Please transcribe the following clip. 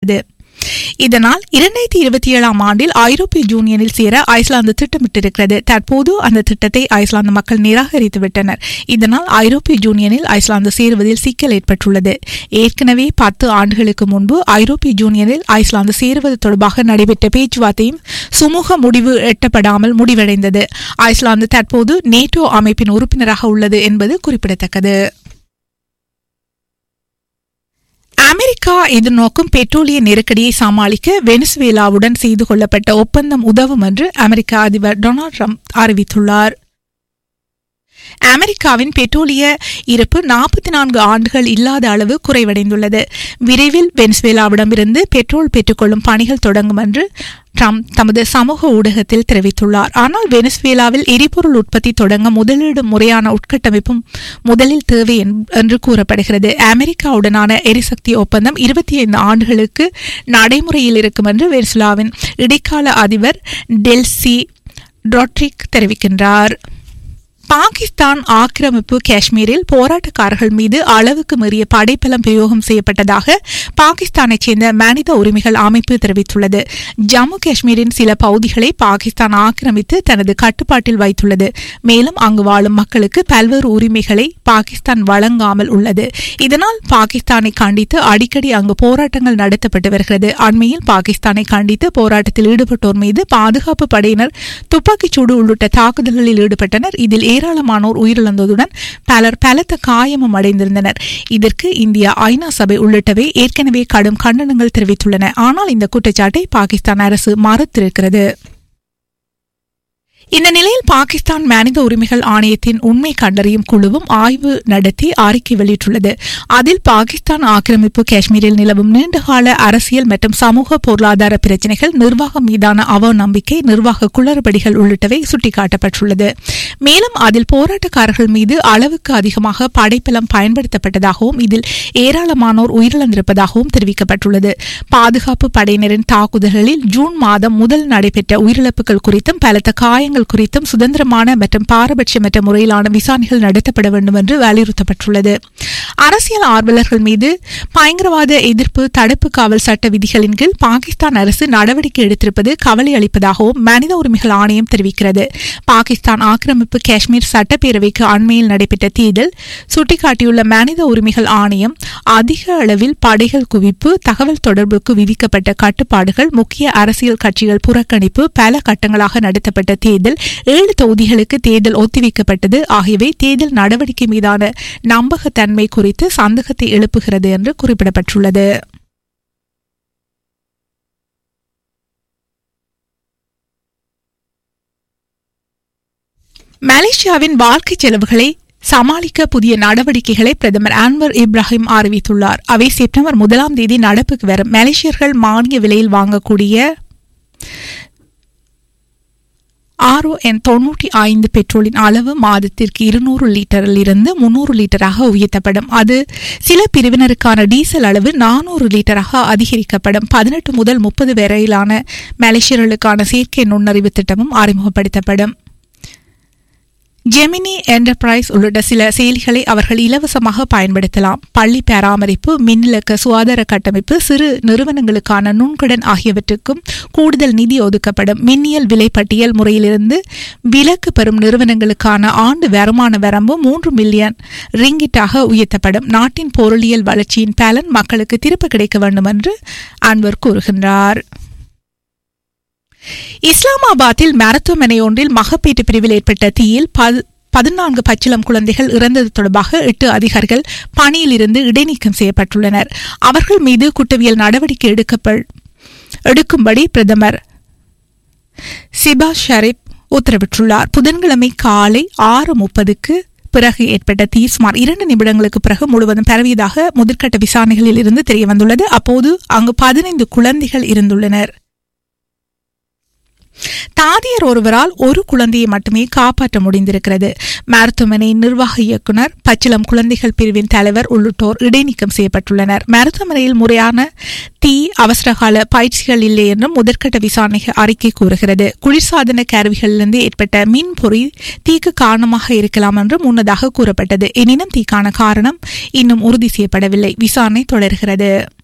தெரிவித்துள்ளது இதனால் இரண்டாயிரத்தி இருபத்தி ஏழாம் ஆண்டில் ஐரோப்பிய யூனியனில் சேர ஐஸ்லாந்து திட்டமிட்டிருக்கிறது தற்போது அந்த திட்டத்தை ஐஸ்லாந்து மக்கள் நிராகரித்துவிட்டனர் இதனால் ஐரோப்பிய யூனியனில் ஐஸ்லாந்து சேருவதில் சிக்கல் ஏற்பட்டுள்ளது ஏற்கனவே பத்து ஆண்டுகளுக்கு முன்பு ஐரோப்பிய யூனியனில் ஐஸ்லாந்து சேருவது தொடர்பாக நடைபெற்ற பேச்சுவார்த்தையும் சுமூக முடிவு எட்டப்படாமல் முடிவடைந்தது ஐஸ்லாந்து தற்போது நேட்டோ அமைப்பின் உறுப்பினராக உள்ளது என்பது குறிப்பிடத்தக்கது அமெரிக்கா எதிர்நோக்கும் பெட்ரோலிய நெருக்கடியை சமாளிக்க வெனிசுவேலாவுடன் செய்து கொள்ளப்பட்ட ஒப்பந்தம் உதவும் என்று அமெரிக்க அதிபர் டொனால்ட் ட்ரம்ப் அறிவித்துள்ளார் அமெரிக்காவின் பெட்ரோலிய இருப்பு நாற்பத்தி நான்கு ஆண்டுகள் இல்லாத அளவு குறைவடைந்துள்ளது விரைவில் வெனிசுவேலாவிடமிருந்து பெட்ரோல் பெற்றுக்கொள்ளும் பணிகள் தொடங்கும் என்று ட்ரம்ப் தமது சமூக ஊடகத்தில் தெரிவித்துள்ளார் ஆனால் வெனிசுவேலாவில் எரிபொருள் உற்பத்தி தொடங்க முதலீடு முறையான உட்கட்டமைப்பும் முதலில் தேவை என்று கூறப்படுகிறது அமெரிக்காவுடனான எரிசக்தி ஒப்பந்தம் இருபத்தி ஐந்து ஆண்டுகளுக்கு நடைமுறையில் இருக்கும் என்று வெனிசுலாவின் இடைக்கால அதிபர் டெல்சி ட்ரோட்ரிக் தெரிவிக்கின்றார் பாகிஸ்தான் ஆக்கிரமிப்பு காஷ்மீரில் போராட்டக்காரர்கள் மீது அளவுக்கு மீறிய படைப்பலம் பிரயோகம் செய்யப்பட்டதாக பாகிஸ்தானைச் சேர்ந்த மனித உரிமைகள் அமைப்பு தெரிவித்துள்ளது ஜம்மு காஷ்மீரின் சில பகுதிகளை பாகிஸ்தான் ஆக்கிரமித்து தனது கட்டுப்பாட்டில் வைத்துள்ளது மேலும் அங்கு வாழும் மக்களுக்கு பல்வேறு உரிமைகளை பாகிஸ்தான் வழங்காமல் உள்ளது இதனால் பாகிஸ்தானை கண்டித்து அடிக்கடி அங்கு போராட்டங்கள் நடத்தப்பட்டு வருகிறது அண்மையில் பாகிஸ்தானை கண்டித்து போராட்டத்தில் ஈடுபட்டோர் மீது பாதுகாப்பு படையினர் துப்பாக்கிச்சூடு உள்ளிட்ட தாக்குதல்களில் ஈடுபட்டனர் இதில் ஏராளமானோர் உயிரிழந்ததுடன் பலர் பலத்த காயமும் அடைந்திருந்தனர் இதற்கு இந்தியா ஐநா சபை உள்ளிட்டவை ஏற்கனவே கடும் கண்டனங்கள் தெரிவித்துள்ளன ஆனால் இந்த குற்றச்சாட்டை பாகிஸ்தான் அரசு மறுத்திருக்கிறது இந்த நிலையில் பாகிஸ்தான் மனித உரிமைகள் ஆணையத்தின் உண்மை கண்டறியும் குழுவும் ஆய்வு நடத்தி அறிக்கை வெளியிட்டுள்ளது அதில் பாகிஸ்தான் ஆக்கிரமிப்பு காஷ்மீரில் நிலவும் நீண்டகால அரசியல் மற்றும் சமூக பொருளாதார பிரச்சினைகள் நிர்வாகம் மீதான அவநம்பிக்கை நிர்வாக குளறுபடிகள் உள்ளிட்டவை சுட்டிக்காட்டப்பட்டுள்ளது மேலும் அதில் போராட்டக்காரர்கள் மீது அளவுக்கு அதிகமாக படைப்பலம் பயன்படுத்தப்பட்டதாகவும் இதில் ஏராளமானோர் உயிரிழந்திருப்பதாகவும் தெரிவிக்கப்பட்டுள்ளது பாதுகாப்பு படையினரின் தாக்குதல்களில் ஜூன் மாதம் முதல் நடைபெற்ற உயிரிழப்புகள் குறித்தும் பலத்த காயங்கள் குறித்தும் சுதந்திரமான மற்றும் பாரபட்சமற்ற முறையிலான விசாரணைகள் நடத்தப்பட வேண்டும் என்று வலியுறுத்தப்பட்டுள்ளது அரசியல் ஆர்வலர்கள் மீது பயங்கரவாத எதிர்ப்பு தடுப்பு காவல் சட்ட விதிகளின் கீழ் பாகிஸ்தான் அரசு நடவடிக்கை எடுத்திருப்பது கவலை அளிப்பதாகவும் மனித உரிமைகள் ஆணையம் தெரிவிக்கிறது பாகிஸ்தான் ஆக்கிரமிப்பு காஷ்மீர் சட்டப்பேரவைக்கு அண்மையில் நடைபெற்ற தேர்தல் சுட்டிக்காட்டியுள்ள மனித உரிமைகள் ஆணையம் அதிக அளவில் படைகள் குவிப்பு தகவல் தொடர்புக்கு விதிக்கப்பட்ட கட்டுப்பாடுகள் முக்கிய அரசியல் கட்சிகள் புறக்கணிப்பு பல கட்டங்களாக நடத்தப்பட்ட தேர்தல் ஏழு தொகுதிகளுக்கு தேர்தல் ஒத்திவைக்கப்பட்டது ஆகியவை தேர்தல் நடவடிக்கை மீதான நம்பகத்தன்மை குறித்து சந்தேகத்தை எழுப்புகிறது என்று குறிப்பிடப்பட்டுள்ளது மலேசியாவின் வாழ்க்கை செலவுகளை சமாளிக்க புதிய நடவடிக்கைகளை பிரதமர் அன்வர் இப்ராஹிம் அறிவித்துள்ளார் அவை செப்டம்பர் முதலாம் தேதி நடப்புக்கு வரும் மலேசியர்கள் மானிய விலையில் வாங்கக்கூடிய ஆர்ஓஎன் தொன்னூற்றி ஐந்து பெட்ரோலின் அளவு மாதத்திற்கு இருநூறு லிட்டரில் இருந்து முன்னூறு லிட்டராக உயர்த்தப்படும் அது சில பிரிவினருக்கான டீசல் அளவு நானூறு லிட்டராக அதிகரிக்கப்படும் பதினெட்டு முதல் முப்பது வரையிலான மலேசியர்களுக்கான செயற்கை நுண்ணறிவு திட்டமும் அறிமுகப்படுத்தப்படும் ஜெமினி என்டர்பிரைஸ் உள்ளிட்ட சில செயலிகளை அவர்கள் இலவசமாக பயன்படுத்தலாம் பள்ளி பராமரிப்பு மின்னிலக்க சுகாதார கட்டமைப்பு சிறு நிறுவனங்களுக்கான நுண்கடன் ஆகியவற்றுக்கும் கூடுதல் நிதி ஒதுக்கப்படும் மின்னியல் விலைப்பட்டியல் முறையிலிருந்து விலக்கு பெறும் நிறுவனங்களுக்கான ஆண்டு வருமான வரம்பு மூன்று மில்லியன் ரிங்கிட்டாக உயர்த்தப்படும் நாட்டின் பொருளியல் வளர்ச்சியின் பலன் மக்களுக்கு திருப்ப கிடைக்க வேண்டும் என்று அன்வர் கூறுகின்றார் இஸ்லாமாபாத்தில் மருத்துவமனை ஒன்றில் மகப்பேட்டு பிரிவில் ஏற்பட்ட தீயில் பதினான்கு பச்சிளம் குழந்தைகள் இறந்தது தொடர்பாக எட்டு அதிகாரிகள் பணியில் இருந்து இடைநீக்கம் செய்யப்பட்டுள்ளனர் அவர்கள் மீது குற்றவியல் நடவடிக்கை எடுக்கும்படி பிரதமர் சிபா ஷரீப் உத்தரவிட்டுள்ளார் புதன்கிழமை காலை ஆறு முப்பதுக்கு பிறகு ஏற்பட்ட தீ சுமார் இரண்டு நிமிடங்களுக்கு பிறகு முழுவதும் பரவியதாக முதற்கட்ட விசாரணைகளில் இருந்து தெரியவந்துள்ளது அப்போது அங்கு பதினைந்து குழந்தைகள் இருந்துள்ளனர் தாதியர் ஒருவரால் ஒரு குழந்தையை மட்டுமே காப்பாற்ற முடிந்திருக்கிறது மருத்துவமனை நிர்வாக இயக்குநர் பச்சிளம் குழந்தைகள் பிரிவின் தலைவர் உள்ளிட்டோர் இடைநீக்கம் செய்யப்பட்டுள்ளனர் மருத்துவமனையில் முறையான தீ அவசரகால பயிற்சிகள் இல்லை என்றும் முதற்கட்ட விசாரணை அறிக்கை கூறுகிறது குளிர்சாதன கருவிகளிலிருந்து ஏற்பட்ட மின் பொறி தீக்கு காரணமாக இருக்கலாம் என்று முன்னதாக கூறப்பட்டது எனினும் தீக்கான காரணம் இன்னும் உறுதி செய்யப்படவில்லை விசாரணை தொடர்கிறது